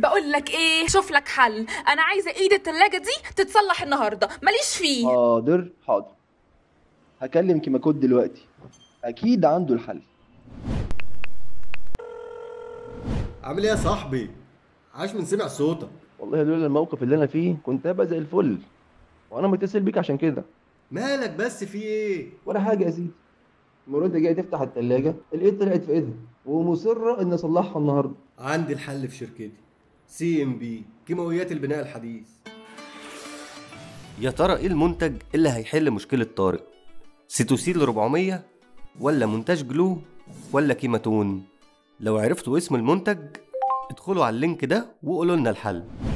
بقول لك ايه شوف لك حل انا عايزه ايد التلاجة دي تتصلح النهارده ماليش فيه حاضر حاضر هكلم كيماكوت دلوقتي اكيد عنده الحل عامل ايه يا صاحبي عاش من سمع صوتك والله لولا الموقف اللي انا فيه كنت هبقى زي الفل وانا متصل بيك عشان كده مالك بس في ايه ولا حاجه يا سيدي مراتي جايه تفتح التلاجة الايد طلعت في ايدها ومصره ان اصلحها النهارده عندي الحل في شركتي سي ام بي كيماويات البناء الحديث يا ترى ايه المنتج اللي هيحل مشكلة طارق سيتوسيل 400 ولا مونتاج جلو ولا كيماتون لو عرفتوا اسم المنتج ادخلوا على اللينك ده وقولوا لنا الحل